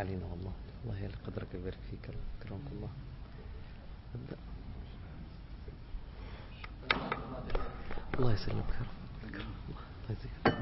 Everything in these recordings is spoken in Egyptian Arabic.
علينا والله الله يلي قدرك يبارك فيك كرمك الله أبدأ الله يسلمك يا رب الله يجزيك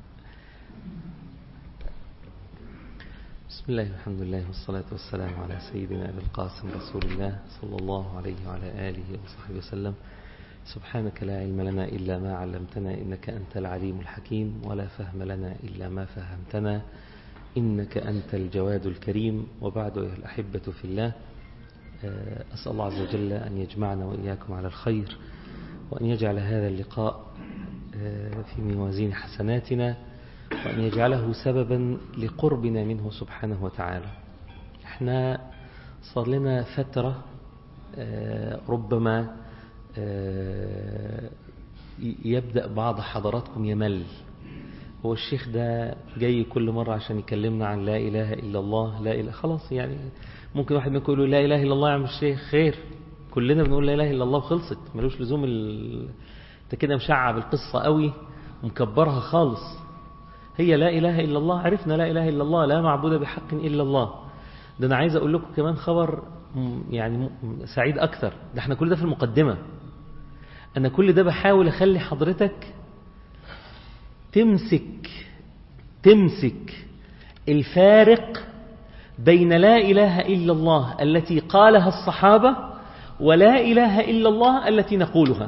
بسم الله والحمد لله والصلاة والسلام على سيدنا أبي القاسم رسول الله صلى الله عليه وعلى آله وصحبه وسلم سبحانك لا علم لنا إلا ما علمتنا إنك أنت العليم الحكيم ولا فهم لنا إلا ما فهمتنا إنك أنت الجواد الكريم وبعد أيها الأحبة في الله أسأل الله عز وجل أن يجمعنا وإياكم على الخير وأن يجعل هذا اللقاء في موازين حسناتنا وأن يجعله سببا لقربنا منه سبحانه وتعالى احنا صار لنا فترة ربما يبدأ بعض حضراتكم يمل هو الشيخ ده جاي كل مرة عشان يكلمنا عن لا إله إلا الله لا إله خلاص يعني ممكن واحد منكم يقول لا إله إلا الله يا عم الشيخ خير كلنا بنقول لا إله إلا الله وخلصت ملوش لزوم ال... انت كده مشعب القصة قوي ومكبرها خالص هي لا إله إلا الله عرفنا لا إله إلا الله لا معبود بحق إلا الله ده أنا عايز أقول لكم كمان خبر يعني سعيد أكثر ده احنا كل ده في المقدمة أنا كل ده بحاول أخلي حضرتك تمسك تمسك الفارق بين لا إله إلا الله التي قالها الصحابة ولا إله إلا الله التي نقولها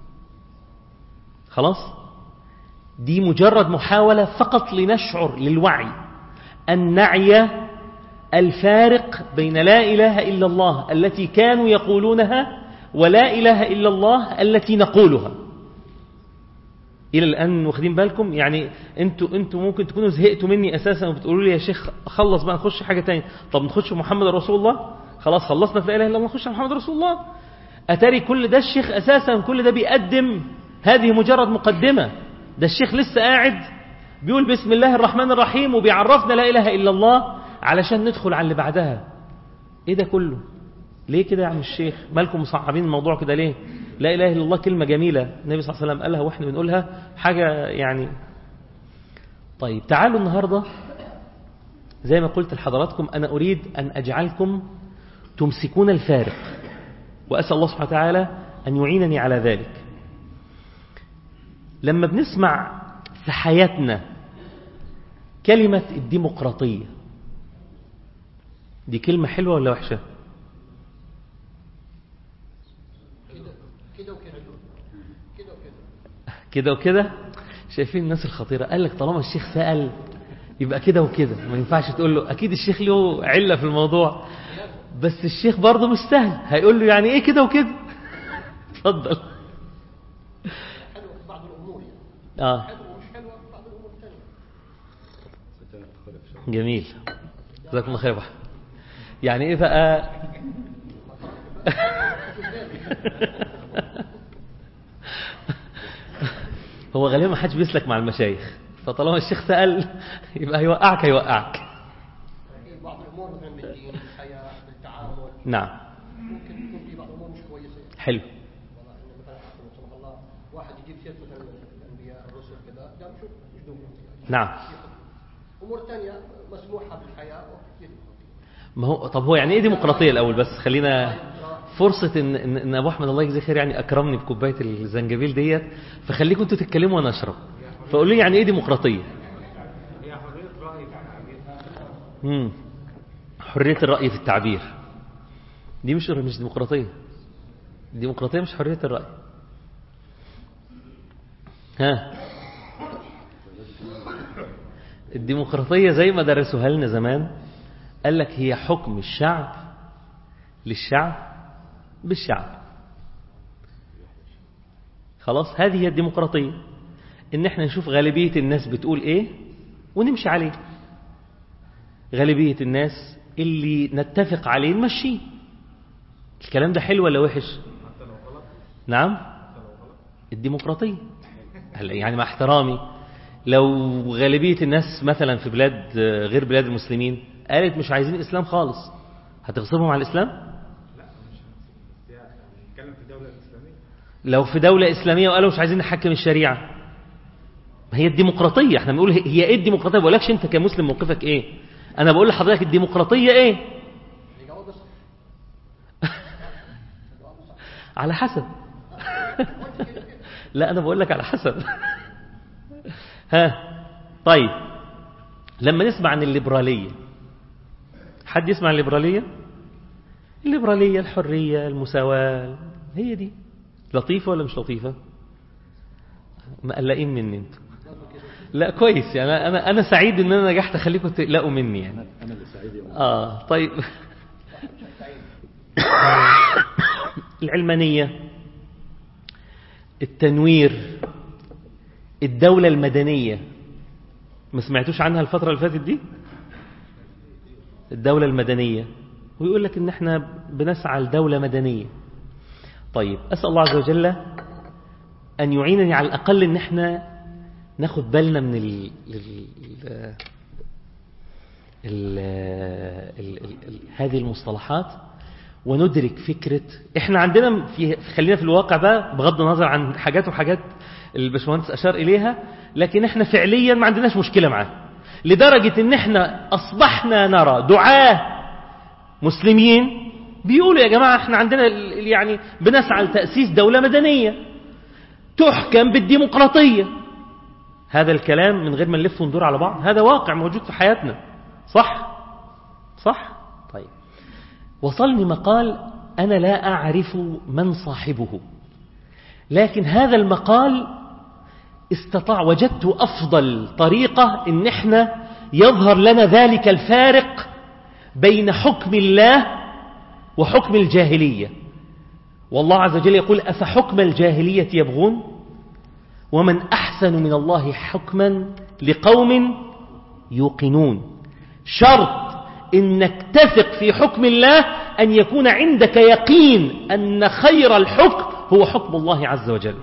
خلاص دي مجرد محاولة فقط لنشعر للوعي أن نعي الفارق بين لا إله إلا الله التي كانوا يقولونها ولا إله إلا الله التي نقولها إلى الآن واخدين بالكم يعني أنتوا أنتوا ممكن تكونوا زهقتوا مني أساسا وبتقولوا لي يا شيخ خلص بقى نخش حاجة تانية طب نخش في محمد رسول الله خلاص خلصنا في لا إله إلا الله نخش على محمد رسول الله أتاري كل ده الشيخ أساسا كل ده بيقدم هذه مجرد مقدمة ده الشيخ لسه قاعد بيقول بسم الله الرحمن الرحيم وبيعرفنا لا إله إلا الله علشان ندخل على اللي بعدها إيه ده كله ليه كده يا عم الشيخ مالكم مصعبين الموضوع كده ليه لا إله إلا الله كلمة جميلة النبي صلى الله عليه وسلم قالها وإحنا بنقولها حاجة يعني طيب تعالوا النهاردة زي ما قلت لحضراتكم أنا أريد أن أجعلكم تمسكون الفارق وأسأل الله سبحانه وتعالى أن يعينني على ذلك لما بنسمع في حياتنا كلمة الديمقراطية دي كلمة حلوة ولا وحشة كده وكده شايفين الناس الخطيرة قال لك طالما الشيخ سأل يبقى كده وكده ما ينفعش تقول له أكيد الشيخ له علة في الموضوع بس الشيخ برضه مش سهل هيقول له يعني ايه كده وكده اتفضل اه جميل جزاكم الله خير يعني ايه بقى هو غالبا ما حدش بيسلك مع المشايخ فطالما الشيخ سأل يبقى هيوقعك هيوقعك بعض الامور مثلا بالدين بالحياه بالتعامل نعم ممكن يكون في بعض الامور مش كويسه حلو والله ان مثلا سبحان الله واحد يجيب سيره مثلا الانبياء الرسل كذا قال شوف مش ديمقراطيه نعم امور ثانيه مسموحه بالحياه وكثير ما هو طب هو يعني ايه ديمقراطيه الاول بس خلينا فرصة إن, إن, إن أبو أحمد الله يجزيه خير يعني أكرمني بكوباية الزنجبيل ديت فخليكم أنتوا تتكلموا وأنا أشرب فقولوا لي يعني إيه ديمقراطية؟ هي حرية رأي في التعبير مم. حرية الرأي في التعبير دي مش مش ديمقراطية الديمقراطية مش حرية الرأي ها الديمقراطية زي ما درسوها لنا زمان قال لك هي حكم الشعب للشعب بالشعب خلاص هذه هي الديمقراطية ان احنا نشوف غالبية الناس بتقول ايه ونمشي عليه غالبية الناس اللي نتفق عليه نمشيه الكلام ده حلو ولا وحش نعم الديمقراطية هلا يعني مع احترامي لو غالبية الناس مثلا في بلاد غير بلاد المسلمين قالت مش عايزين إسلام خالص هتغصبهم على الإسلام لا مش نتكلم في الدولة الإسلامية لو في دولة إسلامية وقالوا مش عايزين نحكم الشريعة ما هي الديمقراطية احنا بنقول هي ايه الديمقراطية ما بقولكش انت كمسلم موقفك ايه أنا بقول لحضرتك الديمقراطية إيه الجواب صح على حسب لا أنا بقول لك على حسب ها طيب لما نسمع عن الليبرالية حد يسمع عن الليبرالية الليبرالية الحرية المساواة هي دي لطيفة ولا مش لطيفة مقلقين مني انتوا لا كويس يعني انا انا سعيد ان انا نجحت اخليكم تقلقوا مني يعني انا اللي سعيد يا اه طيب العلمانية التنوير الدولة المدنية ما سمعتوش عنها الفترة اللي فاتت دي الدولة المدنية ويقول لك ان احنا بنسعى لدولة مدنية طيب أسأل الله عز وجل أن يعينني على الأقل ان احنا ناخد بالنا من ال... ال... ال... ال... ال... ال... ال... هذه المصطلحات وندرك فكرة احنا عندنا في خلينا في الواقع بقى بغض النظر عن حاجات وحاجات الباشمهندس أشار إليها لكن احنا فعليا ما عندناش مشكلة معاه لدرجة ان احنا أصبحنا نرى دعاه مسلمين بيقولوا يا جماعة احنا عندنا ال- يعني بنسعى لتأسيس دولة مدنية تحكم بالديمقراطية هذا الكلام من غير ما نلف وندور على بعض هذا واقع موجود في حياتنا صح صح طيب وصلني مقال أنا لا أعرف من صاحبه لكن هذا المقال استطاع وجدت أفضل طريقة إن احنا يظهر لنا ذلك الفارق بين حكم الله وحكم الجاهلية والله عز وجل يقول أفحكم الجاهلية يبغون ومن أحسن من الله حكما لقوم يوقنون شرط إنك تثق في حكم الله أن يكون عندك يقين أن خير الحكم هو حكم الله عز وجل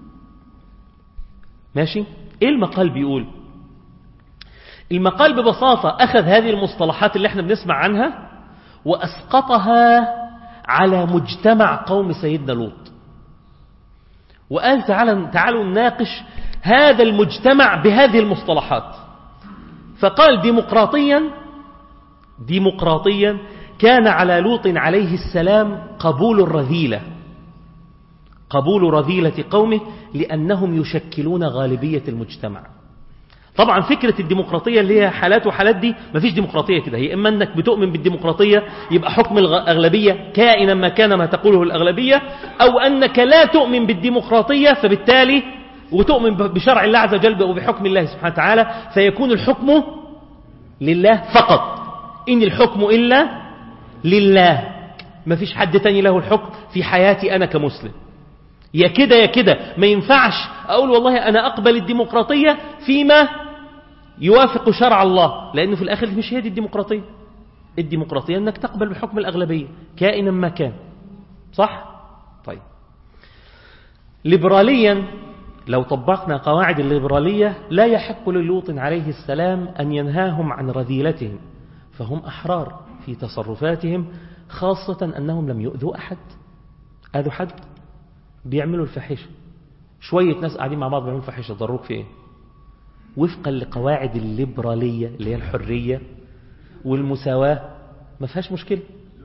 ماشي إيه المقال بيقول المقال ببساطة أخذ هذه المصطلحات اللي احنا بنسمع عنها وأسقطها على مجتمع قوم سيدنا لوط وقال تعالوا, تعالوا نناقش هذا المجتمع بهذه المصطلحات فقال ديمقراطيا ديمقراطيا كان على لوط عليه السلام قبول الرذيلة قبول رذيلة قومه لأنهم يشكلون غالبية المجتمع طبعا فكرة الديمقراطية اللي هي حالات وحالات دي مفيش ديمقراطية كده هي إما أنك بتؤمن بالديمقراطية يبقى حكم الأغلبية كائنا ما كان ما تقوله الأغلبية أو أنك لا تؤمن بالديمقراطية فبالتالي وتؤمن بشرع الله عز وجل وبحكم الله سبحانه وتعالى فيكون الحكم لله فقط إن الحكم إلا لله ما فيش حد تاني له الحكم في حياتي أنا كمسلم يا كده يا كده ما ينفعش أقول والله أنا أقبل الديمقراطية فيما يوافق شرع الله لأنه في الآخر مش هي دي الديمقراطية الديمقراطية أنك تقبل بحكم الأغلبية كائنا ما كان صح؟ طيب ليبراليا لو طبقنا قواعد الليبرالية لا يحق للوط عليه السلام أن ينهاهم عن رذيلتهم فهم أحرار في تصرفاتهم خاصة أنهم لم يؤذوا أحد أذوا حد بيعملوا الفاحشة شوية ناس قاعدين مع بعض بيعملوا الفاحشة ضروك في إيه وفقا لقواعد الليبرالية اللي هي الحرية والمساواة ما فيهاش مشكلة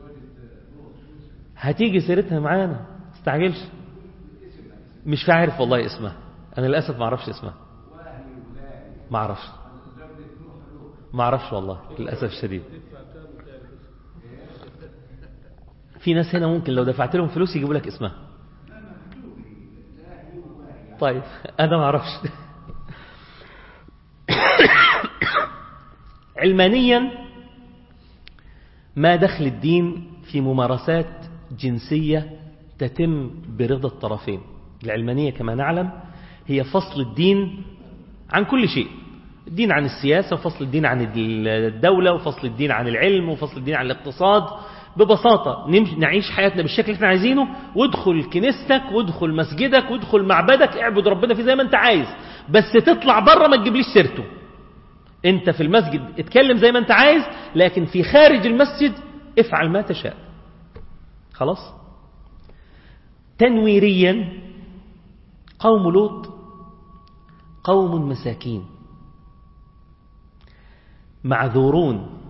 هتيجي سيرتها معانا استعجلش مش عارف والله اسمها أنا للأسف ما أعرفش اسمها ما أعرفش ما أعرفش والله للأسف الشديد في ناس هنا ممكن لو دفعت لهم فلوس يجيبوا لك اسمها طيب أنا ما أعرفش علمانيا ما دخل الدين في ممارسات جنسية تتم برضا الطرفين العلمانية كما نعلم هي فصل الدين عن كل شيء الدين عن السياسة وفصل الدين عن الدولة وفصل الدين عن العلم وفصل الدين عن الاقتصاد ببساطة نعيش حياتنا بالشكل اللي احنا عايزينه وادخل كنيستك وادخل مسجدك وادخل معبدك اعبد ربنا في زي ما انت عايز بس تطلع بره ما تجيبليش سيرته انت في المسجد اتكلم زي ما انت عايز لكن في خارج المسجد افعل ما تشاء خلاص تنويريا قوم لوط قوم مساكين معذورون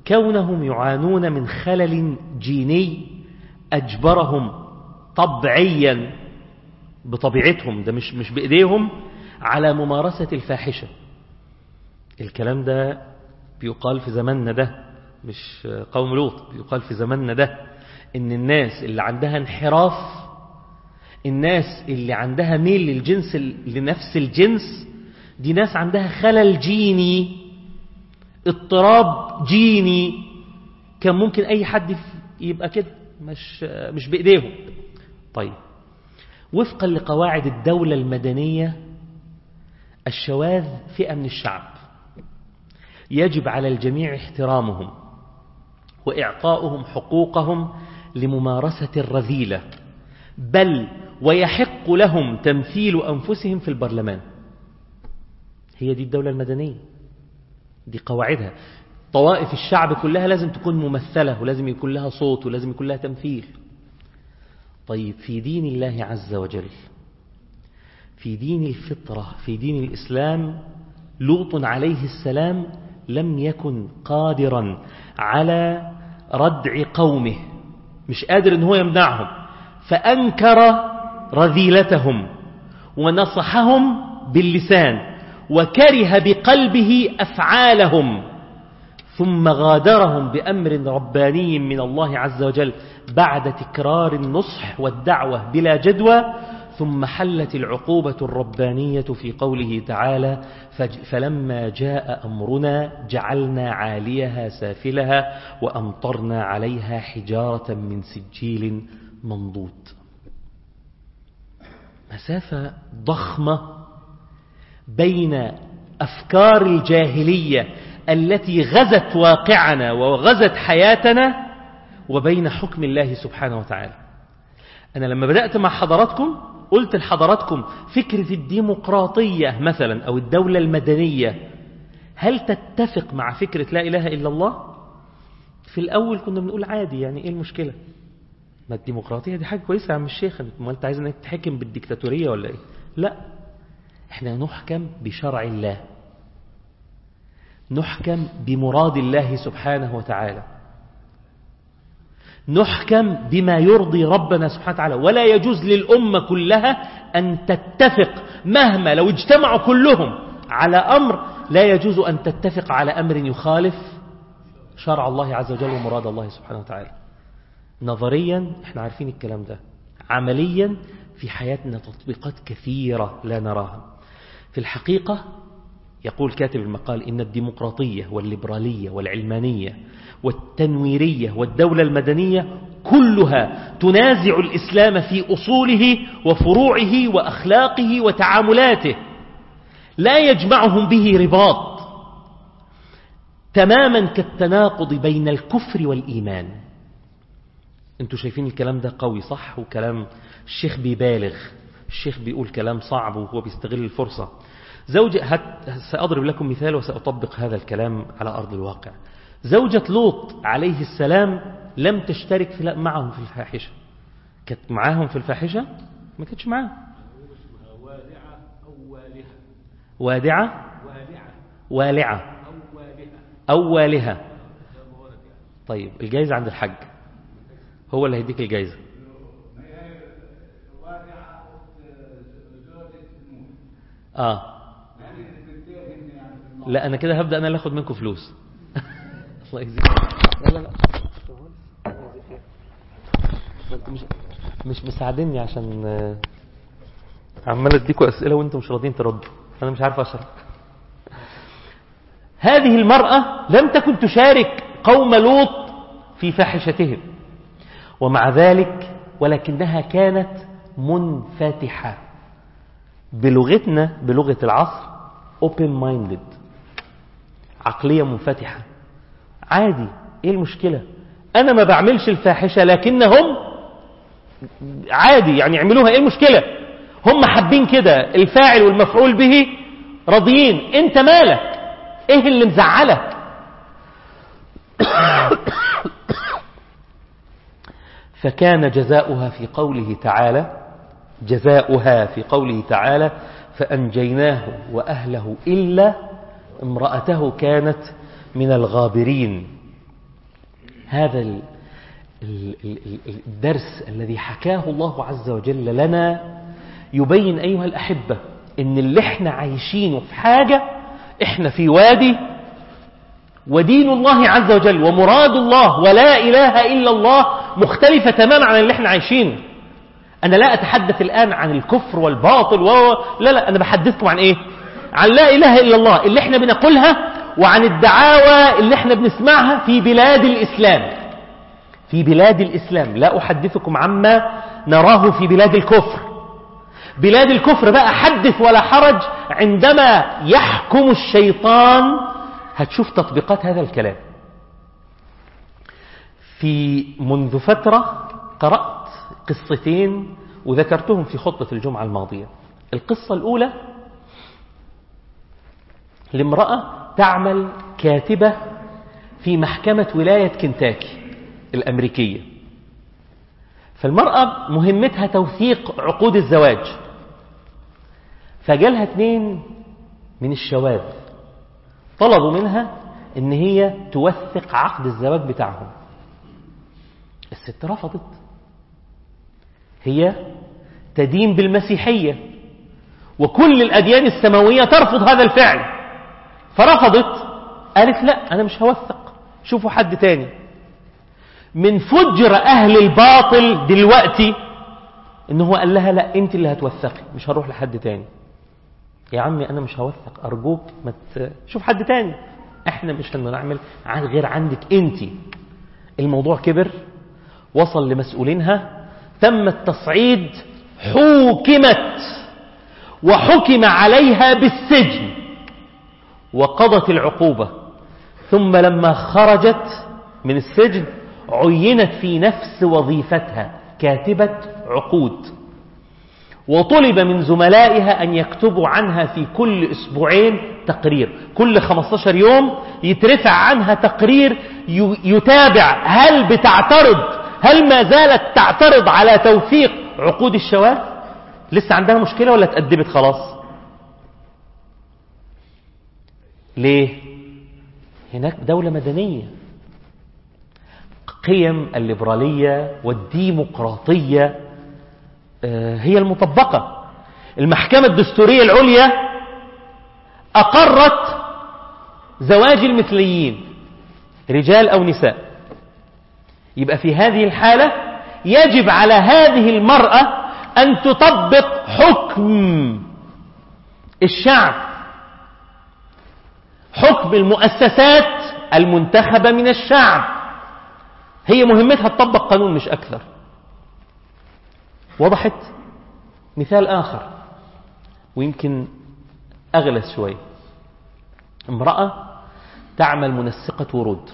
كونهم يعانون من خلل جيني أجبرهم طبعيا بطبيعتهم ده مش مش بإيديهم على ممارسة الفاحشة الكلام ده بيقال في زماننا ده مش قوم لوط بيقال في زماننا ده ان الناس اللي عندها انحراف الناس اللي عندها ميل للجنس لنفس الجنس دي ناس عندها خلل جيني اضطراب جيني كان ممكن اي حد يبقى كده مش مش بايديهم طيب وفقا لقواعد الدولة المدنية الشواذ فئة من الشعب يجب على الجميع احترامهم وإعطاؤهم حقوقهم لممارسة الرذيلة بل ويحق لهم تمثيل أنفسهم في البرلمان هي دي الدولة المدنية دي قواعدها طوائف الشعب كلها لازم تكون ممثلة ولازم يكون لها صوت ولازم يكون لها تمثيل طيب في دين الله عز وجل في دين الفطرة في دين الإسلام لوط عليه السلام لم يكن قادرا على ردع قومه مش قادر ان هو يمنعهم فأنكر رذيلتهم ونصحهم باللسان وكره بقلبه أفعالهم ثم غادرهم بأمر رباني من الله عز وجل بعد تكرار النصح والدعوة بلا جدوى ثم حلت العقوبة الربانية في قوله تعالى فلما جاء أمرنا جعلنا عاليها سافلها وأمطرنا عليها حجارة من سجيل منضود مسافة ضخمة بين أفكار الجاهلية التي غزت واقعنا وغزت حياتنا وبين حكم الله سبحانه وتعالى أنا لما بدأت مع حضراتكم قلت لحضراتكم فكرة الديمقراطية مثلا أو الدولة المدنية هل تتفق مع فكرة لا إله إلا الله في الأول كنا بنقول عادي يعني إيه المشكلة ما الديمقراطية دي حاجة كويسة يا عم الشيخ ما أنت عايز أنك تحكم بالديكتاتورية ولا إيه لا احنا نحكم بشرع الله نحكم بمراد الله سبحانه وتعالى نحكم بما يرضي ربنا سبحانه وتعالى ولا يجوز للأمة كلها أن تتفق مهما لو اجتمعوا كلهم على أمر لا يجوز أن تتفق على أمر يخالف شرع الله عز وجل ومراد الله سبحانه وتعالى نظريا احنا عارفين الكلام ده عمليا في حياتنا تطبيقات كثيرة لا نراها في الحقيقة يقول كاتب المقال إن الديمقراطية والليبرالية والعلمانية والتنويرية والدولة المدنية كلها تنازع الإسلام في أصوله وفروعه وأخلاقه وتعاملاته لا يجمعهم به رباط تماما كالتناقض بين الكفر والإيمان انتوا شايفين الكلام ده قوي صح وكلام الشيخ بيبالغ الشيخ بيقول كلام صعب وهو بيستغل الفرصة زوجة هت... سأضرب لكم مثال وسأطبق هذا الكلام على أرض الواقع زوجة لوط عليه السلام لم تشترك في معهم في الفاحشة كانت معاهم في الفاحشة ما كانتش معاهم وادعة أو والهة وادعة والعة والعة أو والهة أو والهة طيب الجايزة عند الحج هو اللي هيديك الجايزة آه لا أنا كده هبدأ أنا اللي أخد منكم فلوس الله يجزيك لا لا لا انتوا مش مش مساعديني عشان آه، عمال اديكوا اسئله وانتم مش راضيين تردوا انا مش عارف اشرح هذه المراه لم تكن تشارك قوم لوط في فاحشتهم ومع ذلك ولكنها كانت منفتحه بلغتنا بلغه العصر open minded عقليه منفتحه عادي ايه المشكله انا ما بعملش الفاحشه لكنهم عادي يعني يعملوها ايه المشكله هم حابين كده الفاعل والمفعول به راضيين انت مالك ايه اللي مزعلك فكان جزاؤها في قوله تعالى جزاؤها في قوله تعالى فأنجيناه وأهله إلا امرأته كانت من الغابرين هذا ال- ال- ال- ال- الدرس الذي حكاه الله عز وجل لنا يبين أيها الأحبة إن اللي احنا عايشينه في حاجة احنا في وادي ودين الله عز وجل ومراد الله ولا إله إلا الله مختلفة تماما عن اللي احنا عايشينه أنا لا أتحدث الآن عن الكفر والباطل و... لا لا أنا بحدثكم عن إيه عن لا إله إلا الله اللي احنا بنقولها وعن الدعاوى اللي احنا بنسمعها في بلاد الإسلام في بلاد الإسلام لا أحدثكم عما نراه في بلاد الكفر بلاد الكفر بقى حدث ولا حرج عندما يحكم الشيطان هتشوف تطبيقات هذا الكلام في منذ فترة قرأت قصتين وذكرتهم في خطبة الجمعة الماضية القصة الأولى لامرأة تعمل كاتبة في محكمة ولاية كنتاكي الأمريكية فالمرأة مهمتها توثيق عقود الزواج فجالها اتنين من الشواذ طلبوا منها ان هي توثق عقد الزواج بتاعهم الست رفضت هي تدين بالمسيحية وكل الأديان السماوية ترفض هذا الفعل فرفضت قالت لا أنا مش هوثق شوفوا حد تاني من فجر أهل الباطل دلوقتي إن هو قال لها لا أنت اللي هتوثقي مش هروح لحد تاني يا عمي أنا مش هوثق أرجوك ما ت... شوف حد تاني احنا مش هنعمل عن غير عندك انت الموضوع كبر وصل لمسؤولينها تم التصعيد حوكمت وحكم عليها بالسجن وقضت العقوبة ثم لما خرجت من السجن عينت في نفس وظيفتها كاتبة عقود وطلب من زملائها أن يكتبوا عنها في كل أسبوعين تقرير كل 15 يوم يترفع عنها تقرير يتابع هل بتعترض هل ما زالت تعترض على توثيق عقود الشواذ لسه عندها مشكلة ولا تأدبت خلاص ليه هناك دولة مدنية قيم الليبرالية والديمقراطية هي المطبقة المحكمة الدستورية العليا أقرت زواج المثليين رجال أو نساء يبقى في هذه الحالة يجب على هذه المرأة أن تطبق حكم الشعب حكم المؤسسات المنتخبة من الشعب هي مهمتها تطبق قانون مش أكثر وضحت مثال آخر ويمكن أغلس شوي امرأة تعمل منسقة ورود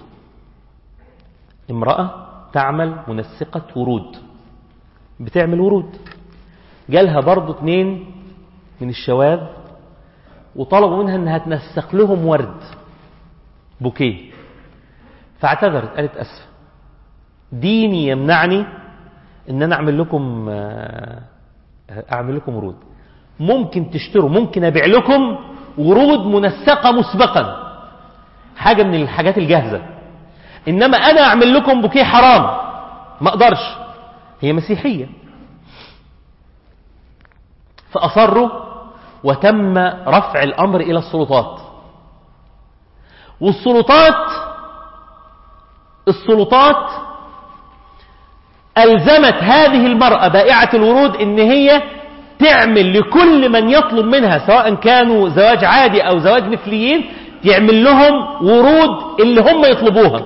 امرأة تعمل منسقة ورود بتعمل ورود جالها برضو اتنين من الشواذ وطلبوا منها انها تنسق لهم ورد بوكيه فاعتذرت قالت اسف ديني يمنعني ان انا اعمل لكم اعمل لكم ورود ممكن تشتروا ممكن ابيع لكم ورود منسقه مسبقا حاجه من الحاجات الجاهزه انما انا اعمل لكم بوكيه حرام ما اقدرش هي مسيحيه فاصروا وتم رفع الامر الى السلطات والسلطات السلطات ألزمت هذه المرأة بائعة الورود إن هي تعمل لكل من يطلب منها سواء كانوا زواج عادي أو زواج مثليين تعمل لهم ورود اللي هم يطلبوها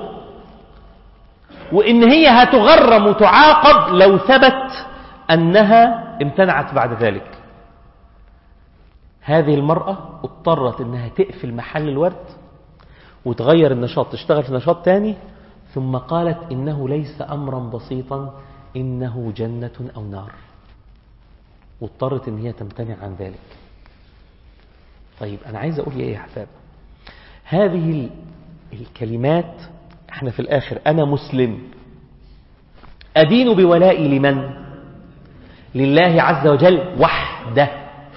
وإن هي هتغرم وتعاقب لو ثبت أنها امتنعت بعد ذلك هذه المرأة اضطرت أنها تقفل محل الورد وتغير النشاط تشتغل في نشاط تاني ثم قالت إنه ليس أمرا بسيطا إنه جنة أو نار واضطرت إن هي تمتنع عن ذلك طيب أنا عايز أقول إيه يا أحباب هذه الكلمات احنا في الآخر أنا مسلم أدين بولائي لمن لله عز وجل وحده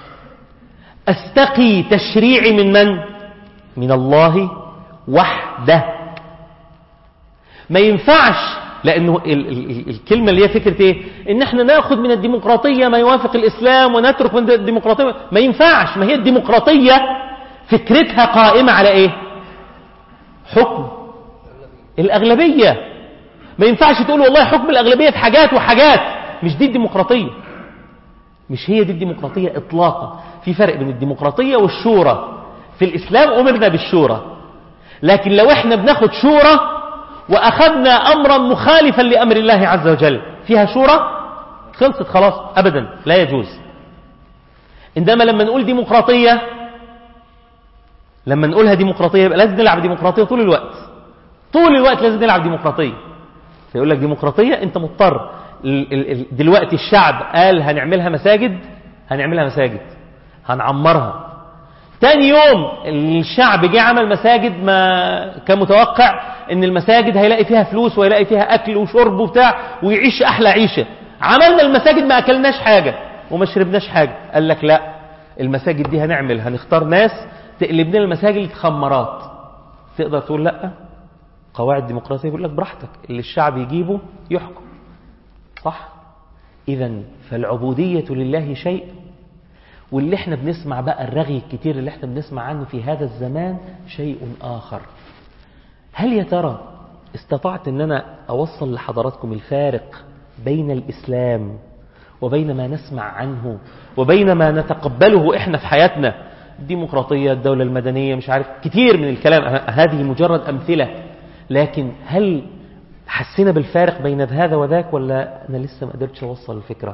أستقي تشريعي من من من الله وحده ما ينفعش لانه ال ال ال الكلمه اللي هي فكره ايه ان احنا ناخد من الديمقراطيه ما يوافق الاسلام ونترك من الديمقراطيه ما ينفعش ما هي الديمقراطيه فكرتها قائمه على ايه حكم الاغلبيه ما ينفعش تقول والله حكم الاغلبيه في حاجات وحاجات مش دي الديمقراطيه مش هي دي الديمقراطيه اطلاقا في فرق بين الديمقراطيه والشورى في الاسلام امرنا بالشورى لكن لو احنا بناخد شورى واخذنا امرا مخالفا لامر الله عز وجل فيها شورى خلصت خلاص ابدا لا يجوز عندما لما نقول ديمقراطيه لما نقولها ديمقراطيه يبقى لازم نلعب ديمقراطيه طول الوقت طول الوقت لازم نلعب ديمقراطيه فيقول لك ديمقراطيه انت مضطر ال- ال- ال- دلوقتي الشعب قال هنعملها مساجد هنعملها مساجد هنعمرها تاني يوم الشعب جه عمل مساجد ما كان متوقع ان المساجد هيلاقي فيها فلوس وهيلاقي فيها اكل وشرب وبتاع ويعيش احلى عيشه عملنا المساجد ما اكلناش حاجه وما شربناش حاجه قال لك لا المساجد دي هنعمل هنختار ناس تقلب لنا المساجد خمرات تقدر تقول لا قواعد ديمقراطيه بيقول لك براحتك اللي الشعب يجيبه يحكم صح اذا فالعبوديه لله شيء واللي احنا بنسمع بقى الرغي الكتير اللي احنا بنسمع عنه في هذا الزمان شيء آخر هل يا ترى استطعت ان انا اوصل لحضراتكم الفارق بين الاسلام وبين ما نسمع عنه وبين ما نتقبله احنا في حياتنا الديمقراطية الدولة المدنية مش عارف كتير من الكلام ه- هذه مجرد أمثلة لكن هل حسينا بالفارق بين هذا وذاك ولا أنا لسه ما قدرتش أوصل الفكرة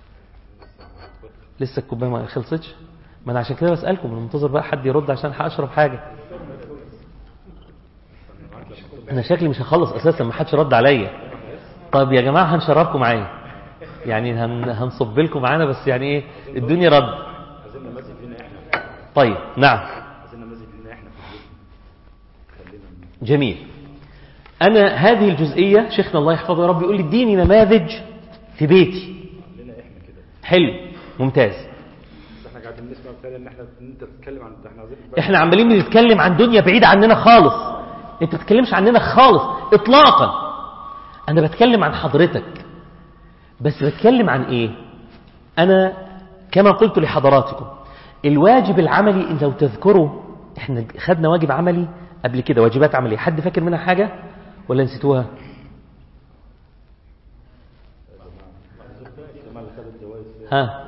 لسه الكوبايه ما خلصتش ما انا عشان كده بسالكم انا منتظر بقى حد يرد عشان هشرب حاجه انا شكلي مش هخلص اساسا ما حدش رد عليا طيب يا جماعه هنشربكم معايا يعني هن هنصب لكم معانا بس يعني ايه الدنيا رد عايزين نماذج لنا احنا طيب نعم عايزين نماذج لنا احنا في البيت خلينا جميل انا هذه الجزئيه شيخنا الله يحفظه يا رب يقول لي اديني نماذج في بيتي لنا احنا كده حلو ممتاز بس احنا قاعدين نسمع فعلا ان احنا ان انت بتتكلم عن احنا عايزين احنا عمالين بنتكلم عن دنيا بعيدة عننا خالص انت ما بتتكلمش عننا خالص اطلاقا انا بتكلم عن حضرتك بس بتكلم عن ايه انا كما قلت لحضراتكم الواجب العملي ان لو تذكروا احنا خدنا واجب عملي قبل كده واجبات عملية حد فاكر منها حاجة ولا نسيتوها ها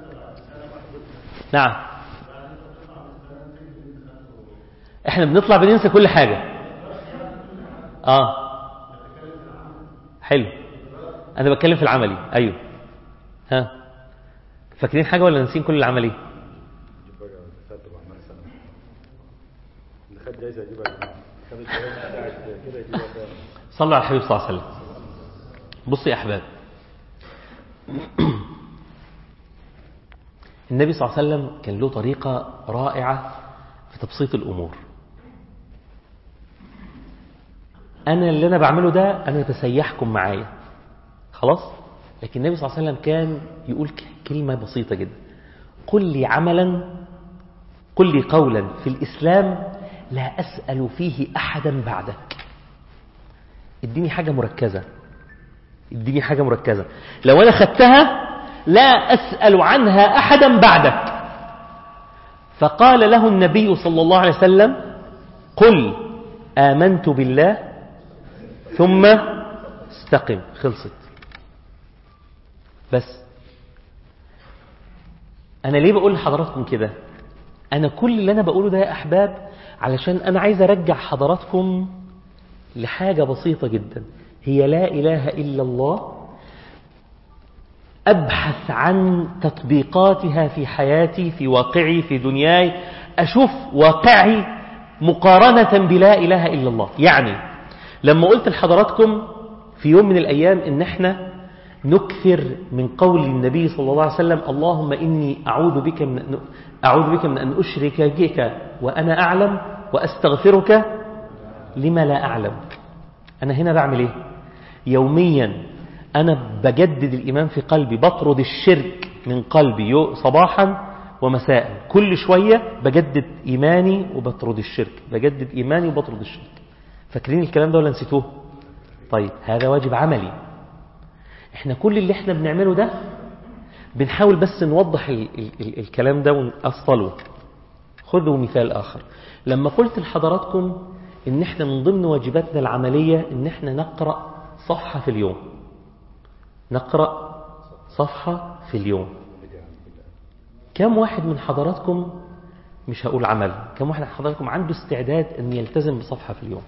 نعم احنا بنطلع بننسى كل حاجة اه حلو انا بتكلم في العملي ايوه ها فاكرين حاجة ولا ناسين كل العملي بقى فات طبعا من سنه اللي خد جايزه يجيبها يا جماعه خد الجايزه بتاعت كده يجيبها فعلا صلوا على الحبيب صلى الله عليه وسلم بصوا يا احباب النبي صلى الله عليه وسلم كان له طريقة رائعة في تبسيط الأمور أنا اللي أنا بعمله ده أنا بسيحكم معايا خلاص لكن النبي صلى الله عليه وسلم كان يقول ك- كلمة بسيطة جدا قل لي عملا قل لي قولا في الإسلام لا أسأل فيه أحدا بعدك اديني حاجة مركزة اديني حاجة مركزة لو أنا خدتها لا أسأل عنها أحدا بعدك فقال له النبي صلى الله عليه وسلم قل آمنت بالله ثم استقم خلصت بس أنا ليه بقول لحضراتكم كده أنا كل اللي أنا بقوله ده يا أحباب علشان أنا عايز أرجع حضراتكم لحاجة بسيطة جدا هي لا إله إلا الله أبحث عن تطبيقاتها في حياتي في واقعي في دنياي أشوف واقعي مقارنة بلا إله إلا الله يعني لما قلت لحضراتكم في يوم من الأيام إن احنا نكثر من قول النبي صلى الله عليه وسلم اللهم إني أعوذ بك من أعوذ بك من أن أشرك بك وأنا أعلم وأستغفرك لما لا أعلم أنا هنا بعمل إيه يوميا أنا بجدد الإيمان في قلبي بطرد الشرك من قلبي يو- صباحا ومساء كل شوية بجدد إيماني وبطرد الشرك بجدد إيماني وبطرد الشرك فاكرين الكلام ده ولا نسيتوه طيب هذا واجب عملي احنا كل اللي احنا بنعمله ده بنحاول بس نوضح ال ال ال الكلام ده ونأصله خذوا مثال آخر لما قلت لحضراتكم ان احنا من ضمن واجباتنا العملية ان احنا نقرأ صفحة في اليوم نقرأ صفحة في اليوم كم واحد من حضراتكم مش هقول عمل كم واحد من حضراتكم عنده استعداد ان يلتزم بصفحة في اليوم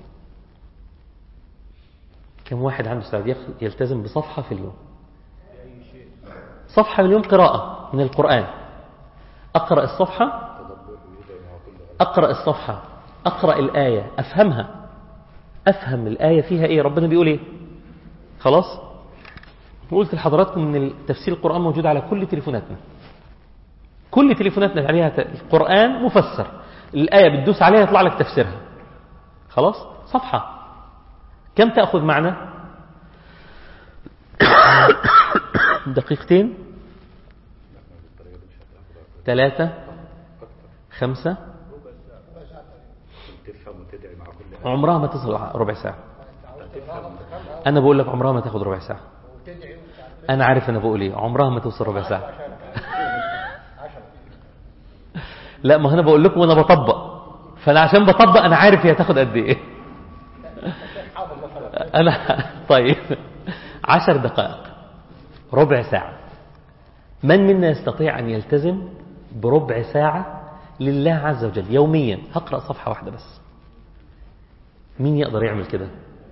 كم واحد عنده استعداد يخ- يلتزم بصفحة في اليوم صفحة في اليوم قراءة من القرآن أقرأ الصفحة أقرأ الصفحة أقرأ الآية أفهمها أفهم الآية فيها إيه ربنا بيقول إيه خلاص وقلت لحضراتكم ان التفسير القرآن موجود على كل تليفوناتنا كل تليفوناتنا عليها ت- القرآن مفسر الآية بتدوس عليها يطلع لك تفسيرها خلاص صفحة كم تأخذ معنا دقيقتين ثلاثة خمسة تفهم وتدعي مع كل عمرها ما تصل ربع ساعة أنا بقول لك عمرها ما تاخد ربع ساعة أنا عارف أنا بقول إيه عمرها ما توصل ربع ساعة لا ما أنا بقول لكم وأنا بطبق فأنا عشان بطبق أنا عارف هي هتاخد قد إيه أنا طيب عشر دقائق ربع ساعة من منا يستطيع أن يلتزم بربع ساعة لله عز وجل يوميا هقرأ صفحة واحدة بس مين يقدر يعمل كده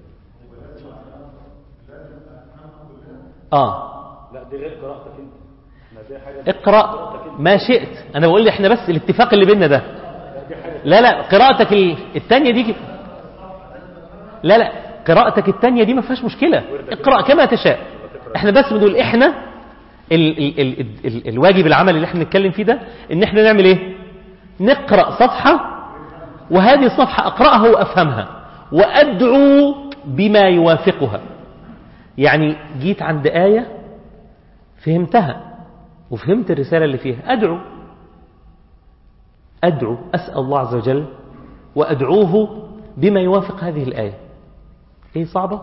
آه لا دي غير قراءتك انت ما دي حاجه اقرأ ما شئت أنا بقول لي إحنا بس الاتفاق اللي بيننا ده لا لا قراءتك ال- التانية دي ك- لا لا قراءتك التانية دي ما فيهاش مشكلة اقرأ كما تشاء احنا بس بنقول احنا ال ال ال ال ال الواجب العمل اللي احنا بنتكلم فيه ده ان احنا نعمل ايه نقرأ صفحة وهذه الصفحة اقرأها وافهمها وادعو بما يوافقها يعني جيت عند آية فهمتها وفهمت الرسالة اللي فيها أدعو أدعو أسأل الله عز وجل وأدعوه بما يوافق هذه الآية إيه صعبة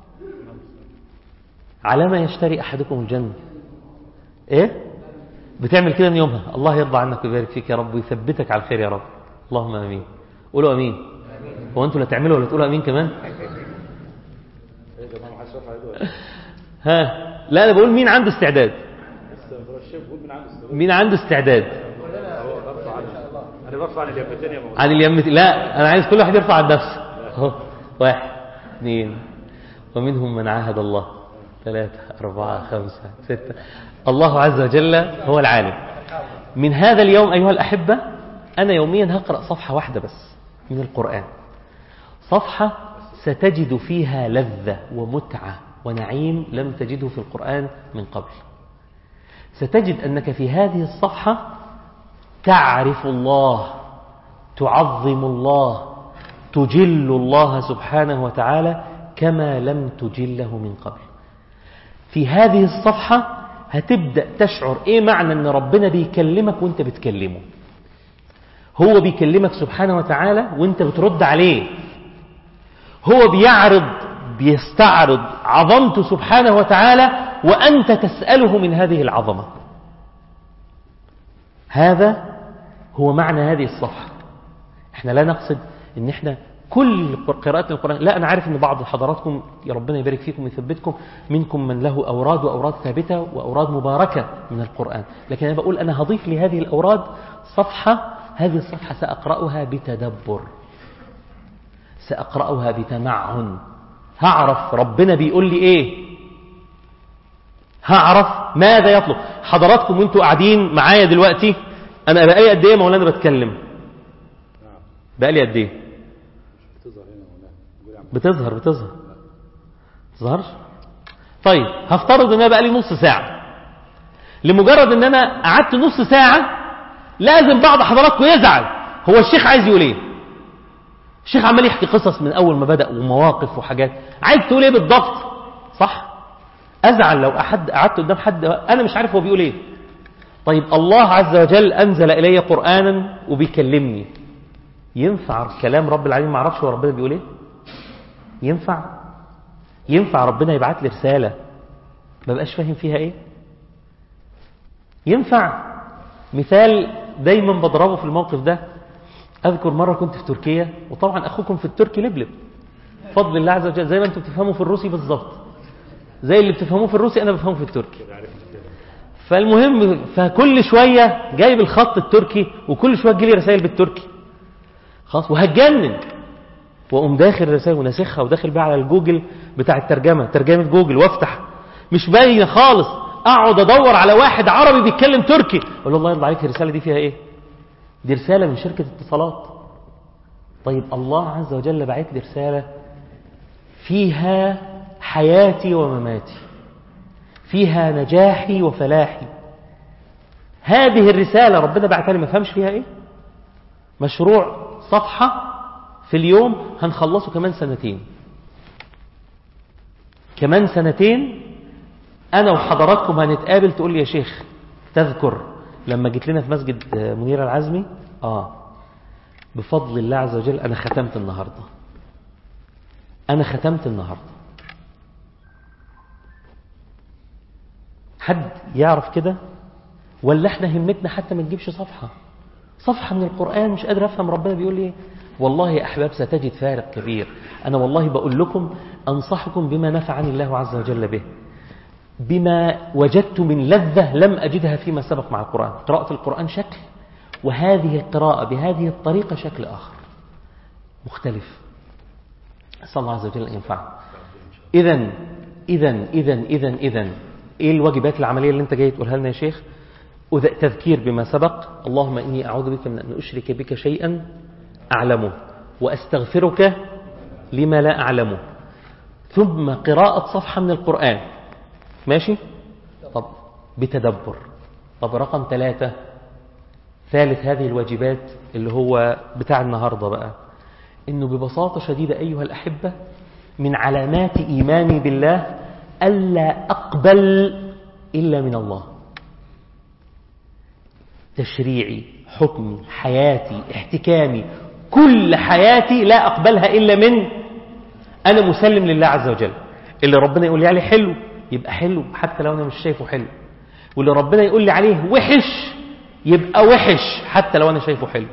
على ما يشتري أحدكم الجنة إيه بتعمل كده من يومها الله يرضى عنك ويبارك فيك يا رب ويثبتك على الخير يا رب اللهم أمين قولوا أمين هو أنتوا لا تعملوا ولا تقولوا أمين كمان ايه يا جماعه ما حدش رفع ايده ولا إيه؟ ها لا أنا بقول مين عنده استعداد لسه الشيخ بيقول من عنده استعداد مين عنده استعداد هو برفع عنه انا برفع عن اليمتين يا مولانا عن اليم لا أنا عايز كل واحد يرفع عن نفسه أهو واحد اثنين ومنهم من عاهد الله ثلاثة أربعة خمسة ستة الله عز وجل هو العالم من هذا اليوم أيها الأحبة أنا يوميا هقرأ صفحة واحدة بس من القرآن صفحة ستجد فيها لذة ومتعة ونعيم لم تجده في القرآن من قبل ستجد أنك في هذه الصفحة تعرف الله تعظم الله تجل الله سبحانه وتعالى كما لم تجله من قبل في هذه الصفحة هتبدأ تشعر ايه معنى ان ربنا بيكلمك وانت بتكلمه هو بيكلمك سبحانه وتعالى وانت بترد عليه هو بيعرض بيستعرض عظمته سبحانه وتعالى وأنت تسأله من هذه العظمة هذا هو معنى هذه الصفحة احنا لا نقصد ان احنا كل قراءة القرآن لا أنا عارف أن بعض حضراتكم يا ربنا يبارك فيكم ويثبتكم منكم من له أوراد وأوراد ثابتة وأوراد مباركة من القرآن لكن أنا بقول أنا هضيف لهذه الأوراد صفحة هذه الصفحة سأقرأها بتدبر سأقرأها بتمعن هعرف ربنا بيقول لي إيه هعرف ماذا يطلب حضراتكم وانتوا قاعدين معايا دلوقتي أنا بقالي قد إيه يا مولانا بتكلم نعم بقالي قد إيه بتظهر هنا وهنا قول يا عم بتظهر بتظهر تظهرش طيب هفترض ان انا بقى لي نص ساعة لمجرد ان انا قعدت نص ساعة لازم بعض حضراتكم يزعل هو الشيخ عايز يقول ايه الشيخ عمال يحكي قصص من اول ما بدأ ومواقف وحاجات عايز تقول ايه بالضبط صح ازعل لو احد قعدت قدام حد انا مش عارف هو بيقول ايه طيب الله عز وجل انزل الي قرآنا وبيكلمني ينفع كلام رب العالمين ما اعرفش هو ربنا بيقول ايه ينفع ينفع ربنا يبعت لي رسالة ما بقاش فاهم فيها ايه ينفع مثال دايما بضربه في الموقف ده اذكر مرة كنت في تركيا وطبعا اخوكم في التركي لبلب فضل الله عز وجل زي ما انتم بتفهموا في الروسي بالظبط زي اللي بتفهموه في الروسي انا بفهمه في التركي فالمهم فكل شوية جايب الخط التركي وكل شوية تجيلي رسائل بالتركي خلاص وهتجنن واقوم داخل رسائل وناسخها وداخل بقى على الجوجل بتاع الترجمة ترجمة جوجل وافتح مش باينه خالص اقعد ادور على واحد عربي بيتكلم تركي اقول له الله يرضى عليك الرسالة دي فيها ايه دي رسالة من شركة اتصالات طيب الله عز وجل بعت لي رسالة فيها حياتي ومماتي فيها نجاحي وفلاحي هذه الرسالة ربنا بعتها لي ما فهمش فيها ايه مشروع صفحة في اليوم هنخلصه كمان سنتين كمان سنتين انا وحضراتكم هنتقابل تقول لي يا شيخ تذكر لما جيت لنا في مسجد منير العزمي اه بفضل الله عز وجل انا ختمت النهارده انا ختمت النهارده حد يعرف كده ولا احنا همتنا حتى ما نجيبش صفحة صفحة من القرآن مش قادر افهم ربنا بيقول ايه والله يا احباب ستجد فارق كبير انا والله بقول لكم انصحكم بما نفعني الله عز وجل به بما وجدت من لذة لم أجدها فيما سبق مع القرآن قراءة القرآن شكل وهذه القراءة بهذه الطريقة شكل آخر مختلف أسأل الله عز وجل أن ينفعنا إذا إذا إذا إذا إذا إيه الواجبات العملية اللي أنت جاي تقولها لنا يا شيخ تذكير بما سبق اللهم إني أعوذ بك من أن أشرك بك شيئا أعلمه وأستغفرك لما لا أعلمه ثم قراءة صفحة من القرآن ماشي طب بتدبر طب رقم ثلاثة ثالث هذه الواجبات اللي هو بتاع النهاردة بقى إنه ببساطة شديدة أيها الأحبة من علامات إيماني بالله ألا أقبل إلا من الله تشريعي حكمي حياتي احتكامي كل حياتي لا أقبلها إلا من أنا مسلم لله عز وجل اللي ربنا يقول لي عليه حلو يبقى حلو حتى لو أنا مش شايفه حلو واللي ربنا يقول لي عليه وحش يبقى وحش حتى لو أنا شايفه حلو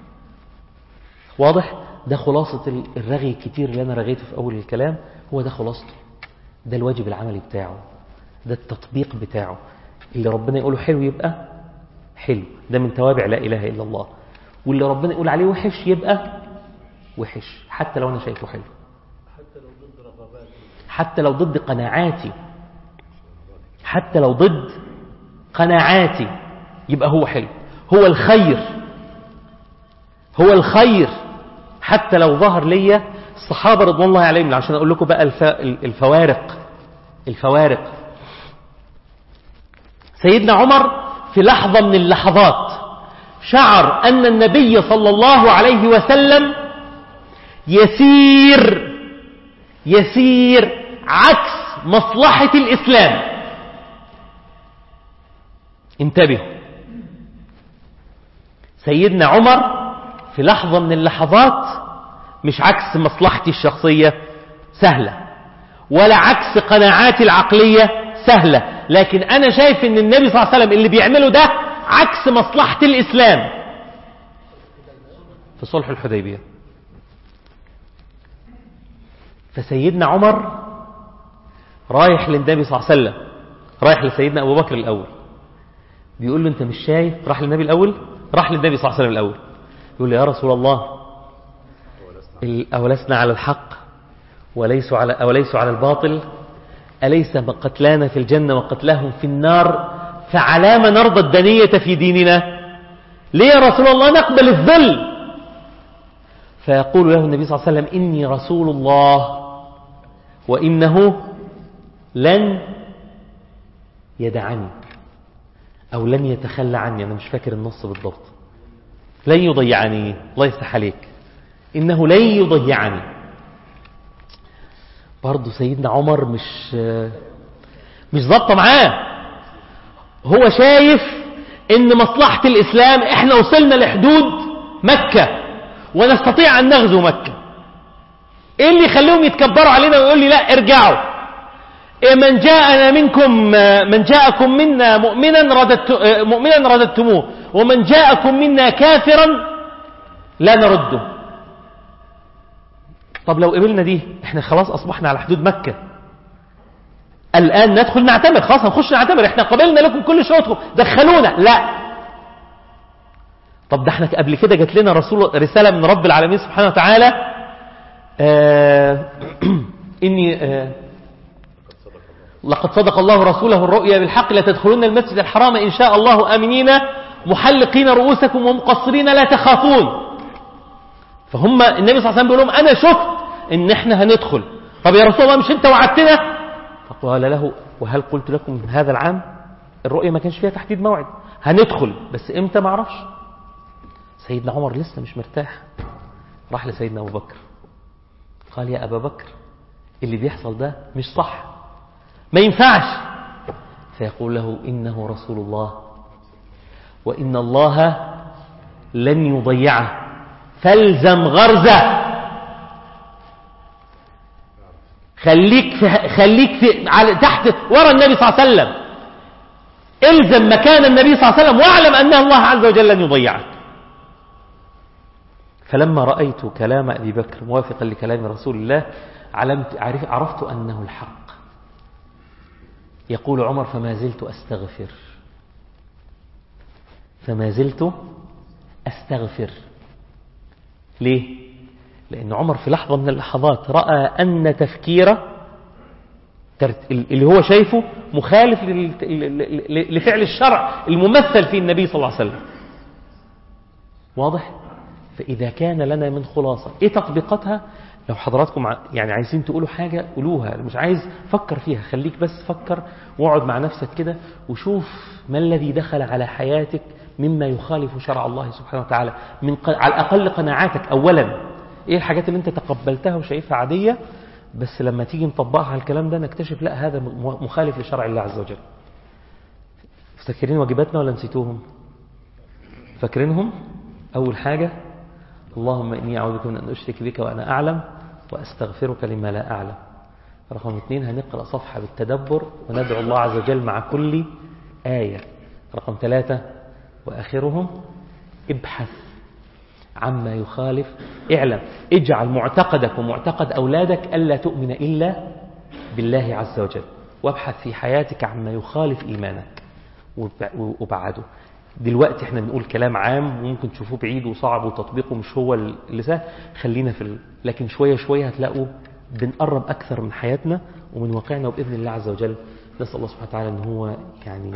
واضح ده خلاصة الرغي الكتير اللي أنا رغيته في أول الكلام هو ده خلاصته ده الواجب العملي بتاعه ده التطبيق بتاعه اللي ربنا يقوله حلو يبقى حلو ده من توابع لا إله إلا الله واللي ربنا يقول عليه وحش يبقى وحش حتى لو أنا شايفه حلو حتى لو ضد قناعاتي حتى لو ضد قناعاتي يبقى هو حلو هو الخير هو الخير حتى لو ظهر ليا الصحابة رضوان الله عليهم عشان أقول لكم بقى الفوارق الفوارق سيدنا عمر في لحظة من اللحظات شعر أن النبي صلى الله عليه وسلم يسير يسير عكس مصلحة الإسلام انتبهوا سيدنا عمر في لحظة من اللحظات مش عكس مصلحتي الشخصية سهلة ولا عكس قناعاتي العقلية سهلة لكن أنا شايف أن النبي صلى الله عليه وسلم اللي بيعمله ده عكس مصلحة الإسلام في صلح الحديبية فسيدنا عمر رايح للنبي صلى الله عليه وسلم رايح لسيدنا أبو بكر الأول بيقول له أنت مش شايف راح للنبي الأول راح للنبي صلى الله عليه وسلم الأول يقول له يا رسول الله أولسنا على الحق وليسوا على, أوليسوا على الباطل أليس قتلانا في الجنة وقتلاهم في النار فعلام نرضى الدنية في ديننا ليه يا رسول الله نقبل الذل فيقول له النبي صلى الله عليه وسلم إني رسول الله وإنه لن يدعني أو لن يتخلى عني أنا مش فاكر النص بالضبط لن يضيعني الله يفتح عليك إنه لن يضيعني برضه سيدنا عمر مش مش ظابطه معاه هو شايف ان مصلحة الاسلام احنا وصلنا لحدود مكة ونستطيع ان نغزو مكة ايه اللي يخليهم يتكبروا علينا ويقول لي لا ارجعوا إيه من جاءنا منكم من جاءكم منا مؤمنا رددت مؤمنا رددتموه ومن جاءكم منا كافرا لا نرده طب لو قبلنا دي احنا خلاص اصبحنا على حدود مكة الان ندخل نعتمر خلاص هنخش نعتمر احنا قبلنا لكم كل شروطكم دخلونا لا طب ده احنا قبل كده جات لنا رسول رسالة من رب العالمين سبحانه وتعالى آه اني آه لقد صدق الله رسوله الرؤيا بالحق لتدخلون المسجد الحرام إن شاء الله آمنين محلقين رؤوسكم ومقصرين لا تخافون فهم النبي صلى الله عليه وسلم بيقول لهم أنا شفت إن إحنا هندخل طب يا رسول الله مش أنت وعدتنا فقال له وهل قلت لكم هذا العام الرؤيا ما كانش فيها تحديد موعد هندخل بس إمتى ما اعرفش سيدنا عمر لسه مش مرتاح راح لسيدنا أبو بكر قال يا أبا بكر اللي بيحصل ده مش صح ما ينفعش فيقول له إنه رسول الله وإن الله لن يضيعه فالزم غرزة خليك في خليك في على تحت ورا النبي صلى الله عليه وسلم الزم مكان النبي صلى الله عليه وسلم واعلم أن الله عز وجل لن يضيعك فلما رأيت كلام أبي بكر موافقا لكلام رسول الله علمت عرفت أنه الحق يقول عمر فما زلت أستغفر فما زلت أستغفر ليه؟ لأن عمر في لحظة من اللحظات رأى أن تفكيره اللي هو شايفه مخالف لفعل الشرع الممثل في النبي صلى الله عليه وسلم واضح؟ فإذا كان لنا من خلاصة إيه تطبيقاتها لو حضراتكم يعني عايزين تقولوا حاجة قولوها مش عايز فكر فيها خليك بس فكر واقعد مع نفسك كده وشوف ما الذي دخل على حياتك مما يخالف شرع الله سبحانه وتعالى من ق... على الأقل قناعاتك أولا إيه الحاجات اللي أنت تقبلتها وشايفها عادية بس لما تيجي نطبقها على الكلام ده نكتشف لا هذا مخالف لشرع الله عز وجل فاكرين واجباتنا ولا نسيتوهم فاكرينهم أول حاجة اللهم إني أعوذ بك من أن أشرك بك وأنا أعلم وأستغفرك لما لا أعلم رقم اثنين هنقرأ صفحة بالتدبر وندعو الله عز وجل مع كل آية رقم ثلاثة وآخرهم ابحث عما يخالف اعلم اجعل معتقدك ومعتقد أولادك ألا تؤمن إلا بالله عز وجل وابحث في حياتك عما يخالف إيمانك وبعده دلوقتي احنا بنقول كلام عام وممكن تشوفوه بعيد وصعب وتطبيقه مش هو اللي سهل خلينا في ال... لكن شوية شوية هتلاقوا بنقرب أكثر من حياتنا ومن واقعنا وبإذن الله عز وجل نسأل الله سبحانه وتعالى أن هو يعني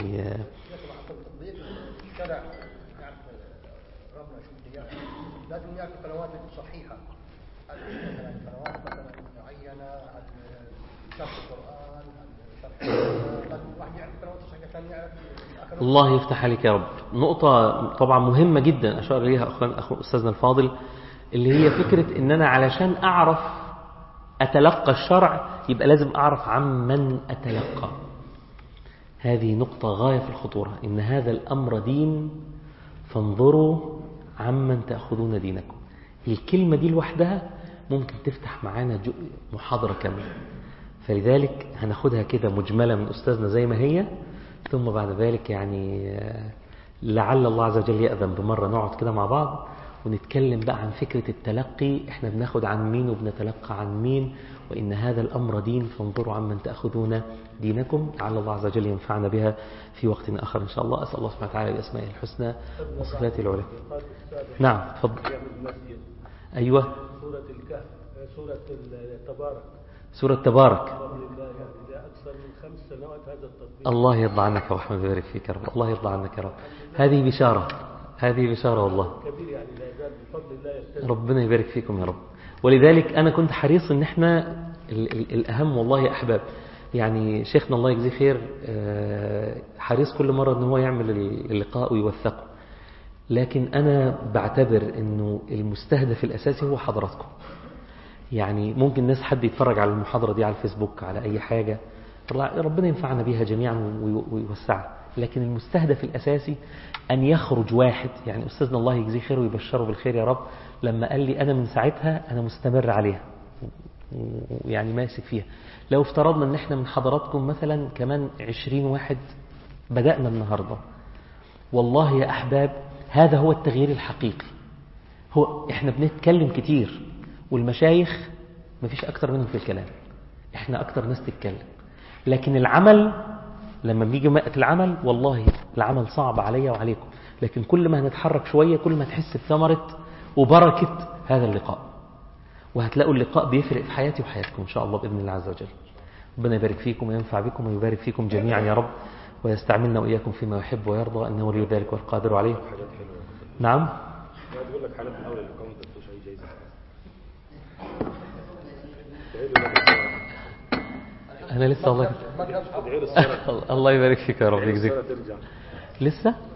الشرع يعرف ربنا شو بده اياه لازم يعرف القنوات الصحيحه مثلا قنوات مثلا معينه عن شرح القران عن شرح لازم الواحد يعرف القنوات الصحيحه عشان يعرف الله يفتح عليك يا رب نقطة طبعا مهمة جدا أشار إليها أخوان أخو أستاذنا الفاضل اللي هي فكرة إن أنا علشان أعرف أتلقى الشرع يبقى لازم أعرف عمن أتلقى هذه نقطة غاية في الخطورة إن هذا الأمر دين فانظروا عمن تأخذون دينكم الكلمة دي لوحدها ممكن تفتح معانا محاضرة كاملة فلذلك هناخدها كده مجملة من أستاذنا زي ما هي ثم بعد ذلك يعني لعل الله عز وجل يأذن بمرة نقعد كده مع بعض ونتكلم بقى عن فكرة التلقي احنا بناخد عن مين وبنتلقى عن مين وإن هذا الأمر دين فانظروا عمن تأخذون دينكم لعل الله عز وجل ينفعنا بها في وقت آخر إن شاء الله أسأل الله سبحانه وتعالى بأسمائه الحسنى وصفاته العلى نعم تفضل أيوة سورة الكهف سورة التبارك سورة تبارك بفضل الله يعني ده أكثر من خمس سنوات هذا التطبيق الله يرضى عنك يا رحمة ويبارك فيك يا رب الله يرضى عنك يا رب هذه بشارة هذه بشارة والله كبير يعني لا يزال بفضل الله يستمر ربنا يبارك فيكم يا رب ولذلك أنا كنت حريص إن إحنا ال- ال- الأهم والله يا أحباب يعني شيخنا الله يجزيه خير آه، حريص كل مرة إن هو يعمل اللقاء ويوثقه لكن أنا بعتبر إنه المستهدف الأساسي هو حضراتكم يعني ممكن ناس حد يتفرج على المحاضرة دي على الفيسبوك على أي حاجة طلع- ربنا ينفعنا بيها جميعا وي- ويوسعها لكن المستهدف الأساسي أن يخرج واحد يعني أستاذنا الله يجزيه خير ويبشره بالخير يا رب لما قال لي أنا من ساعتها أنا مستمر عليها ويعني ماسك فيها لو افترضنا ان احنا من حضراتكم مثلا كمان عشرين واحد بدأنا النهاردة والله يا أحباب هذا هو التغيير الحقيقي هو احنا بنتكلم كتير والمشايخ مفيش أكتر منهم في الكلام احنا أكتر ناس تتكلم لكن العمل لما بيجي وقت العمل والله العمل صعب عليا وعليكم لكن كل ما هنتحرك شوية كل ما تحس بثمرة وبركة هذا اللقاء وهتلاقوا اللقاء بيفرق في حياتي وحياتكم إن شاء الله بإذن الله عز وجل ربنا يبارك فيكم وينفع بكم ويبارك فيكم جميعا يا رب ويستعملنا وإياكم فيما يحب ويرضى أنه ولي ذلك والقادر عليه حاجات حلوه نعم يعني بيقول لك حاجات من اول اللقاء وانت بتقولش اي جايزه ادعي له أنا لسه والله ادعي له السنه الله يبارك فيك يا رب يجزيك السنه ترجع لسه